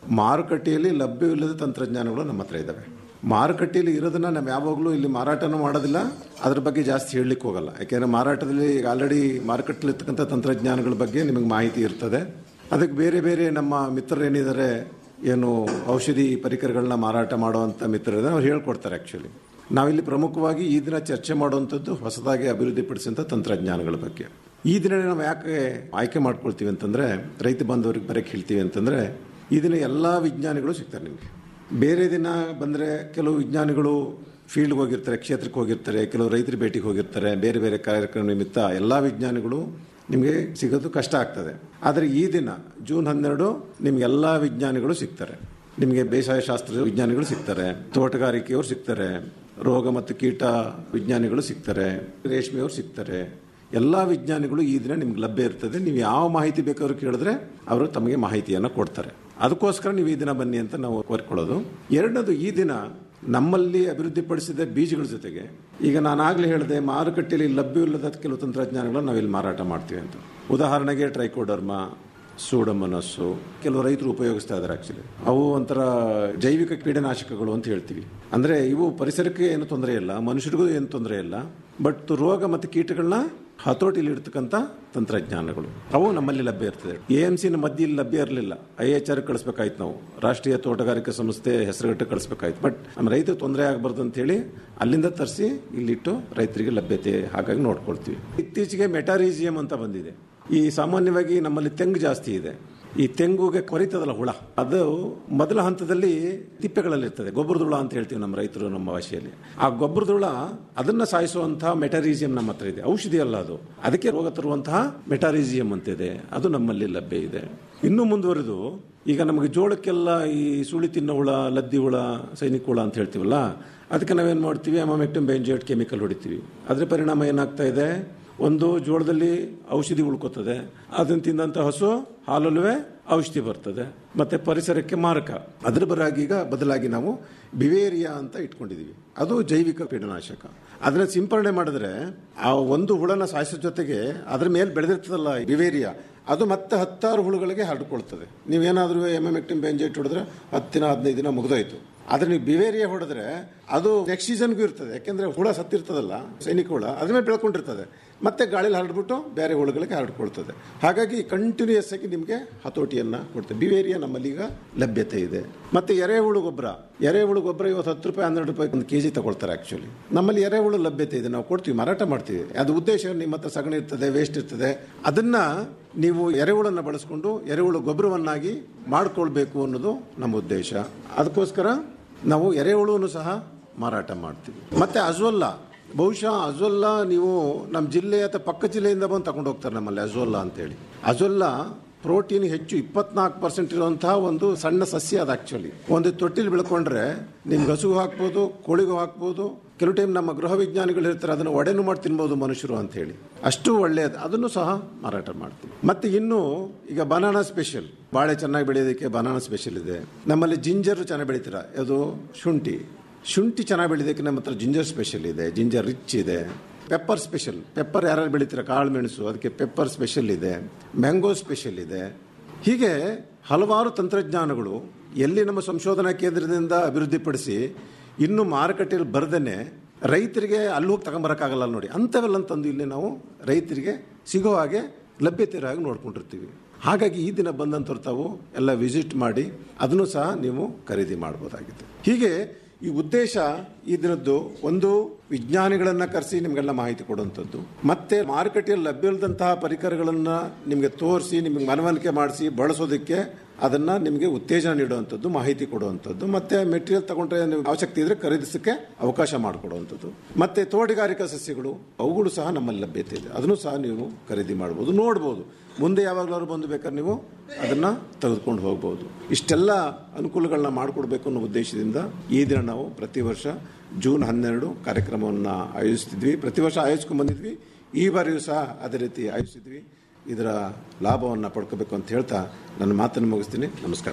ಮಾರುಕಟ್ಟೆಯಲ್ಲಿ ಲಭ್ಯವಿಲ್ಲದ ತಂತ್ರಜ್ಞಾನಗಳು ನಮ್ಮ ಹತ್ರ ಇದ್ದಾವೆ ಮಾರುಕಟ್ಟೆಯಲ್ಲಿ ಇರೋದನ್ನ ನಾವು ಯಾವಾಗಲೂ ಇಲ್ಲಿ ಮಾರಾಟನೂ ಮಾಡೋದಿಲ್ಲ ಅದ್ರ ಬಗ್ಗೆ ಜಾಸ್ತಿ ಹೇಳಲಿಕ್ಕೆ ಹೋಗಲ್ಲ ಯಾಕೆಂದರೆ ಮಾರಾಟದಲ್ಲಿ ಈಗ ಆಲ್ರೆಡಿ ಮಾರುಕಟ್ಟೆಯಲ್ಲಿ ಇರ್ತಕ್ಕಂಥ ತಂತ್ರಜ್ಞಾನಗಳ ಬಗ್ಗೆ ನಿಮಗೆ ಮಾಹಿತಿ ಇರ್ತದೆ ಅದಕ್ಕೆ ಬೇರೆ ಬೇರೆ ನಮ್ಮ ಮಿತ್ರರು ಏನಿದ್ದಾರೆ ಏನು ಔಷಧಿ ಪರಿಕರಗಳನ್ನ ಮಾರಾಟ ಮಾಡುವಂಥ ಮಿತ್ರರಿದ್ದಾರೆ ಅವ್ರು ಹೇಳ್ಕೊಡ್ತಾರೆ ಆ್ಯಕ್ಚುಲಿ ನಾವಿಲ್ಲಿ ಪ್ರಮುಖವಾಗಿ ಈ ದಿನ ಚರ್ಚೆ ಮಾಡುವಂಥದ್ದು ಹೊಸದಾಗಿ ಅಭಿವೃದ್ಧಿಪಡಿಸಿದಂಥ ತಂತ್ರಜ್ಞಾನಗಳ ಬಗ್ಗೆ ಈ ದಿನ ನಾವು ಯಾಕೆ ಆಯ್ಕೆ ಮಾಡ್ಕೊಳ್ತೀವಿ ಅಂತಂದರೆ ರೈತ ಬಾಂಧವರಿಗೆ ಬರೋಕ್ಕೆ ಹೇಳ್ತೀವಿ ಅಂತಂದರೆ ಈ ದಿನ ಎಲ್ಲ ವಿಜ್ಞಾನಿಗಳು ಸಿಗ್ತಾರೆ ನಿಮಗೆ ಬೇರೆ ದಿನ ಬಂದರೆ ಕೆಲವು ವಿಜ್ಞಾನಿಗಳು ಫೀಲ್ಡ್ಗೆ ಹೋಗಿರ್ತಾರೆ ಕ್ಷೇತ್ರಕ್ಕೆ ಹೋಗಿರ್ತಾರೆ ಕೆಲವು ರೈತರ ಭೇಟಿಗೆ ಹೋಗಿರ್ತಾರೆ ಬೇರೆ ಬೇರೆ ಕಾರ್ಯಕ್ರಮ ನಿಮಿತ್ತ ಎಲ್ಲ ವಿಜ್ಞಾನಿಗಳು ನಿಮಗೆ ಸಿಗೋದು ಕಷ್ಟ ಆಗ್ತದೆ ಆದರೆ ಈ ದಿನ ಜೂನ್ ಹನ್ನೆರಡು ನಿಮಗೆಲ್ಲ ವಿಜ್ಞಾನಿಗಳು ಸಿಗ್ತಾರೆ ನಿಮಗೆ ಬೇಸಾಯ ಶಾಸ್ತ್ರ ವಿಜ್ಞಾನಿಗಳು ಸಿಗ್ತಾರೆ ತೋಟಗಾರಿಕೆಯವರು ಸಿಗ್ತಾರೆ ರೋಗ ಮತ್ತು ಕೀಟ ವಿಜ್ಞಾನಿಗಳು ಸಿಗ್ತಾರೆ ರೇಷ್ಮೆಯವರು ಸಿಗ್ತಾರೆ ಎಲ್ಲ ವಿಜ್ಞಾನಿಗಳು ಈ ದಿನ ನಿಮ್ಗೆ ಲಭ್ಯ ಇರ್ತದೆ ನೀವು ಯಾವ ಮಾಹಿತಿ ಬೇಕಾದ್ರೂ ಕೇಳಿದ್ರೆ ಅವರು ತಮಗೆ ಮಾಹಿತಿಯನ್ನು ಕೊಡ್ತಾರೆ ಅದಕ್ಕೋಸ್ಕರ ನೀವು ಈ ದಿನ ಬನ್ನಿ ಅಂತ ನಾವು ಕೋರ್ಕೊಳ್ಳೋದು ಎರಡನೇದು ಈ ದಿನ ನಮ್ಮಲ್ಲಿ ಅಭಿವೃದ್ಧಿಪಡಿಸಿದ ಬೀಜಗಳ ಜೊತೆಗೆ ಈಗ ನಾನು ಆಗಲೇ ಹೇಳಿದೆ ಮಾರುಕಟ್ಟೆಯಲ್ಲಿ ಲಭ್ಯವಿಲ್ಲದ ಕೆಲವು ತಂತ್ರಜ್ಞಾನಗಳನ್ನು ನಾವಿಲ್ಲಿ ಮಾರಾಟ ಮಾಡ್ತೀವಿ ಅಂತ ಉದಾಹರಣೆಗೆ ಟ್ರೈಕೋಡರ್ಮಾ ಸೂಡಮನಸ್ಸು ಕೆಲವು ರೈತರು ಉಪಯೋಗಿಸ್ತಾ ಇದ್ದಾರೆ ಆಕ್ಚುಲಿ ಅವು ಒಂಥರ ಜೈವಿಕ ಕೀಟನಾಶಕಗಳು ಅಂತ ಹೇಳ್ತೀವಿ ಅಂದ್ರೆ ಇವು ಪರಿಸರಕ್ಕೆ ಏನು ತೊಂದರೆ ಇಲ್ಲ ಮನುಷ್ಯರಿಗೂ ಏನು ತೊಂದರೆ ಇಲ್ಲ ಬಟ್ ರೋಗ ಮತ್ತು ಕೀಟಗಳನ್ನ ಹತೋಟಿಲಿ ಇಡ್ತಕ್ಕಂಥ ತಂತ್ರಜ್ಞಾನಗಳು ಅವು ನಮ್ಮಲ್ಲಿ ಲಭ್ಯ ಇರ್ತದೆ ಎ ಎಂ ಸಿನ ಮಧ್ಯೆ ಲಭ್ಯ ಇರಲಿಲ್ಲ ಐ ಎಚ್ ಆರ್ ಕಳಿಸ್ಬೇಕಾಯ್ತು ನಾವು ರಾಷ್ಟ್ರೀಯ ತೋಟಗಾರಿಕಾ ಸಂಸ್ಥೆ ಹೆಸರುಗಟ್ಟು ಕಳಿಸ್ಬೇಕಾಯ್ತು ಬಟ್ ನಮ್ಮ ರೈತರಿಗೆ ತೊಂದರೆ ಆಗಬಾರ್ದು ಅಂತ ಹೇಳಿ ಅಲ್ಲಿಂದ ತರಿಸಿ ಇಲ್ಲಿಟ್ಟು ರೈತರಿಗೆ ಲಭ್ಯತೆ ಹಾಗಾಗಿ ನೋಡ್ಕೊಳ್ತೀವಿ ಇತ್ತೀಚೆಗೆ ಮೆಟಾರೀಸಿಯಂ ಅಂತ ಬಂದಿದೆ ಈ ಸಾಮಾನ್ಯವಾಗಿ ನಮ್ಮಲ್ಲಿ ತೆಂಗು ಜಾಸ್ತಿ ಇದೆ ಈ ತೆಂಗುಗೆ ಕೊರಿತದಲ್ಲ ಹುಳ ಅದು ಮೊದಲ ಹಂತದಲ್ಲಿ ತಿಪ್ಪೆಗಳಲ್ಲಿ ಇರ್ತದೆ ಗೊಬ್ಬರದ ಹುಳ ಅಂತ ಹೇಳ್ತೀವಿ ನಮ್ಮ ರೈತರು ನಮ್ಮ ಭಾಷೆಯಲ್ಲಿ ಆ ಗೊಬ್ಬರದ ಹುಳ ಅದನ್ನ ಸಾಯಿಸುವಂತಹ ಮೆಟಾರೀಸಿಯಂ ನಮ್ಮ ಹತ್ರ ಇದೆ ಔಷಧಿ ಅಲ್ಲ ಅದು ಅದಕ್ಕೆ ರೋಗ ತರುವಂತಹ ಮೆಟಾರೀಸಿಯಂ ಅಂತಿದೆ ಅದು ನಮ್ಮಲ್ಲಿ ಲಭ್ಯ ಇದೆ ಇನ್ನು ಮುಂದುವರೆದು ಈಗ ನಮಗೆ ಜೋಳಕ್ಕೆಲ್ಲ ಈ ಸುಳಿ ತಿನ್ನೋ ಹುಳ ಲದ್ದಿ ಹುಳ ಸೈನಿಕ ಹುಳ ಅಂತ ಹೇಳ್ತೀವಲ್ಲ ಅದಕ್ಕೆ ನಾವೇನು ಮಾಡ್ತೀವಿ ಅಮಾಮೆಕ್ಟಮ್ ಬೆಂಜೇಟ್ ಕೆಮಿಕಲ್ ಹೊಡಿತೀವಿ ಅದ್ರ ಪರಿಣಾಮ ಏನಾಗ್ತಾ ಇದೆ ಒಂದು ಜೋಳದಲ್ಲಿ ಔಷಧಿ ಉಳ್ಕೋತದೆ ಅದನ್ನು ತಿಂದಂತ ಹಸು ಹಾಲಲ್ಲೂ ಔಷಧಿ ಬರ್ತದೆ ಮತ್ತೆ ಪರಿಸರಕ್ಕೆ ಮಾರಕ ಅದ್ರ ಬರಾಗಿ ಈಗ ಬದಲಾಗಿ ನಾವು ಬಿವೇರಿಯಾ ಅಂತ ಇಟ್ಕೊಂಡಿದೀವಿ ಅದು ಜೈವಿಕ ಕೀಟನಾಶಕ ಅದನ್ನ ಸಿಂಪರಣೆ ಮಾಡಿದ್ರೆ ಆ ಒಂದು ಹುಳನ ಸಾಯಿಸೋ ಜೊತೆಗೆ ಅದ್ರ ಮೇಲೆ ಬೆಳೆದಿರ್ತದಲ್ಲ ಬಿವೇರಿಯಾ ಅದು ಮತ್ತೆ ಹತ್ತಾರು ಹುಳುಗಳಿಗೆ ಹರಡ್ಕೊಳ್ತದೆ ನೀವೇನಾದ್ರೂ ಎಮ್ ಎಮ್ ಎಕ್ಟಿನ್ ಬೆಂಜೆಟ್ ಹೊಡೆದ್ರೆ ಹತ್ತು ದಿನ ಹದಿನೈದು ದಿನ ಮುಗಿದೋಯ್ತು ಆದ್ರೆ ನೀವು ಬಿವೇರಿಯಾ ಹೊಡೆದ್ರೆ ಅದು ನೆಕ್ಸ್ಟ್ ಸೀಸನ್ಗೂ ಇರ್ತದೆ ಯಾಕೆಂದ್ರೆ ಹುಳ ಸತ್ತಿರ್ತದಲ್ಲ ಸೈನಿಕ ಹುಳ ಅದ್ರ ಮೇಲೆ ಬೆಳ್ಕೊಂಡಿರ್ತದೆ ಮತ್ತೆ ಗಾಳಿಲಿ ಹರಡ್ಬಿಟ್ಟು ಬೇರೆ ಹುಳುಗಳಿಗೆ ಹರಡ್ಕೊಳ್ತದೆ ಹಾಗಾಗಿ ಕಂಟಿನ್ಯೂಸ್ ಆಗಿ ನಿಮಗೆ ಹತೋಟಿಯನ್ನ ಕೊಡ್ತದೆ ಬಿವೇರಿಯಾ ನಮ್ಮಲ್ಲಿ ಈಗ ಲಭ್ಯತೆ ಇದೆ ಮತ್ತೆ ಎರೆಹುಳು ಗೊಬ್ಬರ ಎರೆಹುಳು ಗೊಬ್ಬರ ಇವತ್ತು ಹತ್ತು ರೂಪಾಯಿ ಹನ್ನೆರಡು ರೂಪಾಯಿ ಒಂದು ಕೆಜಿ ತಗೊಳ್ತಾರೆ ಆಕ್ಚುಲಿ ನಮ್ಮಲ್ಲಿ ಎರೆಹುಳು ಲಭ್ಯತೆ ಇದೆ ನಾವು ಕೊಡ್ತೀವಿ ಮಾರಾಟ ಮಾಡ್ತೀವಿ ಅದು ಉದ್ದೇಶ ನಿಮ್ಮ ಹತ್ರ ಸಗಣಿ ಇರ್ತದೆ ವೇಸ್ಟ್ ಇರ್ತದೆ ಅದನ್ನ ನೀವು ಎರೆಹುಳನ್ನ ಬಳಸ್ಕೊಂಡು ಎರೆಹುಳು ಗೊಬ್ಬರವನ್ನಾಗಿ ಮಾಡ್ಕೊಳ್ಬೇಕು ಅನ್ನೋದು ನಮ್ಮ ಉದ್ದೇಶ ಅದಕ್ಕೋಸ್ಕರ ನಾವು ಎರೆಹುಳುವನ್ನು ಸಹ ಮಾರಾಟ ಮಾಡ್ತೀವಿ ಮತ್ತೆ ಅಜ್ವಲ್ಲ ಬಹುಶಃ ಅಜ್ವಲ್ಲ ನೀವು ನಮ್ಮ ಜಿಲ್ಲೆ ಅಥವಾ ಪಕ್ಕ ಜಿಲ್ಲೆಯಿಂದ ಬಂದು ತಗೊಂಡು ಹೋಗ್ತಾರೆ ನಮ್ಮಲ್ಲಿ ಅಜ್ವಲ್ಲ ಅಂತೇಳಿ ಅಜ್ವಲ್ಲ ಪ್ರೋಟೀನ್ ಹೆಚ್ಚು ಇಪ್ಪತ್ನಾಲ್ಕು ಪರ್ಸೆಂಟ್ ಇರುವಂತಹ ಒಂದು ಸಣ್ಣ ಸಸ್ಯ ಅದು ಆಕ್ಚುಲಿ ಒಂದು ತೊಟ್ಟಿಲಿ ಬೆಳ್ಕೊಂಡ್ರೆ ನಿಮ್ಗೆ ಹಸುಗೂ ಹಾಕ್ಬೋದು ಕೋಳಿಗೂ ಹಾಕ್ಬೋದು ಕೆಲವು ಟೈಮ್ ನಮ್ಮ ಗೃಹ ವಿಜ್ಞಾನಿಗಳು ಇರ್ತಾರೆ ಅದನ್ನು ಒಡೆನು ಮಾಡಿ ತಿನ್ಬೋದು ಮನುಷ್ಯರು ಅಂತ ಹೇಳಿ ಅಷ್ಟು ಒಳ್ಳೆಯದು ಅದನ್ನು ಸಹ ಮಾರಾಟ ಮಾಡ್ತೀವಿ ಮತ್ತೆ ಇನ್ನು ಈಗ ಬನಾನಾ ಸ್ಪೆಷಲ್ ಬಾಳೆ ಚೆನ್ನಾಗಿ ಬೆಳೆಯೋದಕ್ಕೆ ಬನಾನಾ ಸ್ಪೆಷಲ್ ಇದೆ ನಮ್ಮಲ್ಲಿ ಜಿಂಜರ್ ಚೆನ್ನಾಗಿ ಬೆಳಿತೀರ ಅದು ಶುಂಠಿ ಶುಂಠಿ ಚೆನ್ನಾಗಿ ಬೆಳೆಯೋದಕ್ಕೆ ನಮ್ಮ ಹತ್ರ ಜಿಂಜರ್ ಸ್ಪೆಷಲ್ ಇದೆ ಜಿಂಜರ್ ರಿಚ್ ಇದೆ ಪೆಪ್ಪರ್ ಸ್ಪೆಷಲ್ ಪೆಪ್ಪರ್ ಯಾರು ಬೆಳಿತೀರ ಕಾಳು ಮೆಣಸು ಅದಕ್ಕೆ ಪೆಪ್ಪರ್ ಸ್ಪೆಷಲ್ ಇದೆ ಮ್ಯಾಂಗೋ ಸ್ಪೆಷಲ್ ಇದೆ ಹೀಗೆ ಹಲವಾರು ತಂತ್ರಜ್ಞಾನಗಳು ಎಲ್ಲಿ ನಮ್ಮ ಸಂಶೋಧನಾ ಕೇಂದ್ರದಿಂದ ಅಭಿವೃದ್ಧಿಪಡಿಸಿ ಇನ್ನು ಮಾರುಕಟ್ಟೆಯಲ್ಲಿ ಬರ್ದೇನೆ ರೈತರಿಗೆ ಅಲ್ಲಿ ಹೋಗಿ ತಗೊಂಬರಕ್ಕಾಗಲ್ಲ ನೋಡಿ ಅಂಥವೆಲ್ಲ ತಂದು ಇಲ್ಲಿ ನಾವು ರೈತರಿಗೆ ಸಿಗೋ ಹಾಗೆ ಲಭ್ಯತೆ ಇರೋ ಹಾಗೆ ನೋಡ್ಕೊಂಡಿರ್ತೀವಿ ಹಾಗಾಗಿ ಈ ದಿನ ಬಂದಂಥವ್ರು ತಾವು ಎಲ್ಲ ವಿಸಿಟ್ ಮಾಡಿ ಅದನ್ನು ಸಹ ನೀವು ಖರೀದಿ ಮಾಡ್ಬೋದಾಗಿದೆ ಹೀಗೆ ಈ ಉದ್ದೇಶ ಈ ದಿನದ್ದು ಒಂದು ವಿಜ್ಞಾನಿಗಳನ್ನ ಕರೆಸಿ ನಿಮಗೆಲ್ಲ ಮಾಹಿತಿ ಕೊಡುವಂಥದ್ದು ಮತ್ತೆ ಮಾರುಕಟ್ಟೆಯಲ್ಲಿ ಲಭ್ಯವಿಲ್ಲದಂತಹ ಪರಿಕರಗಳನ್ನ ನಿಮಗೆ ತೋರಿಸಿ ನಿಮಗೆ ಮನವರಿಕೆ ಮಾಡಿಸಿ ಬಳಸೋದಕ್ಕೆ ಅದನ್ನ ನಿಮಗೆ ಉತ್ತೇಜನ ನೀಡುವಂಥದ್ದು ಮಾಹಿತಿ ಕೊಡುವಂಥದ್ದು ಮತ್ತೆ ಮೆಟೀರಿಯಲ್ ತಗೊಂಡ್ರೆ ನೀವು ಅವಶ್ಯಕತೆ ಇದ್ರೆ ಖರೀದಿಸಕ್ಕೆ ಅವಕಾಶ ಮಾಡಿಕೊಡುವಂಥದ್ದು ಮತ್ತೆ ತೋಟಗಾರಿಕಾ ಸಸ್ಯಗಳು ಅವುಗಳು ಸಹ ನಮ್ಮಲ್ಲಿ ಲಭ್ಯತೆ ಇದೆ ಅದನ್ನು ಸಹ ನೀವು ಖರೀದಿ ಮಾಡ್ಬೋದು ನೋಡ್ಬೋದು ಮುಂದೆ ಯಾವಾಗಲಾದ್ರು ಬಂದು ಬೇಕಾದ್ರೆ ನೀವು ಅದನ್ನ ತೆಗೆದುಕೊಂಡು ಹೋಗ್ಬೋದು ಇಷ್ಟೆಲ್ಲ ಅನುಕೂಲಗಳನ್ನ ಮಾಡಿಕೊಡ್ಬೇಕು ಅನ್ನೋ ಉದ್ದೇಶದಿಂದ ಈ ದಿನ ನಾವು ಪ್ರತಿ ವರ್ಷ ಜೂನ್ ಹನ್ನೆರಡು ಕಾರ್ಯಕ್ರಮವನ್ನು ಆಯೋಜಿಸ್ತಿದ್ವಿ ಪ್ರತಿ ವರ್ಷ ಆಯೋಜಿಸ್ಕೊಂಡು ಬಂದಿದ್ವಿ ಈ ಬಾರಿಯೂ ಸಹ ಅದೇ ರೀತಿ ಆಯೋಜಿಸಿದ್ವಿ ಇದರ ಲಾಭವನ್ನು ಪಡ್ಕೋಬೇಕು ಅಂತ ಹೇಳ್ತಾ ನನ್ನ ಮಾತನ್ನು ಮುಗಿಸ್ತೀನಿ ನಮಸ್ಕಾರ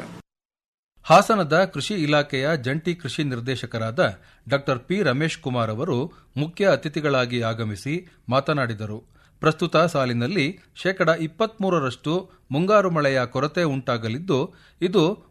ಹಾಸನದ ಕೃಷಿ ಇಲಾಖೆಯ ಜಂಟಿ ಕೃಷಿ ನಿರ್ದೇಶಕರಾದ ಡಾ ಪಿ ರಮೇಶ್ ಕುಮಾರ್ ಅವರು ಮುಖ್ಯ ಅತಿಥಿಗಳಾಗಿ ಆಗಮಿಸಿ ಮಾತನಾಡಿದರು ಪ್ರಸ್ತುತ ಸಾಲಿನಲ್ಲಿ ಶೇಕಡ ಇಪ್ಪತ್ಮೂರರಷ್ಟು ಮುಂಗಾರು ಮಳೆಯ ಕೊರತೆ ಉಂಟಾಗಲಿದ್ದು ಇದು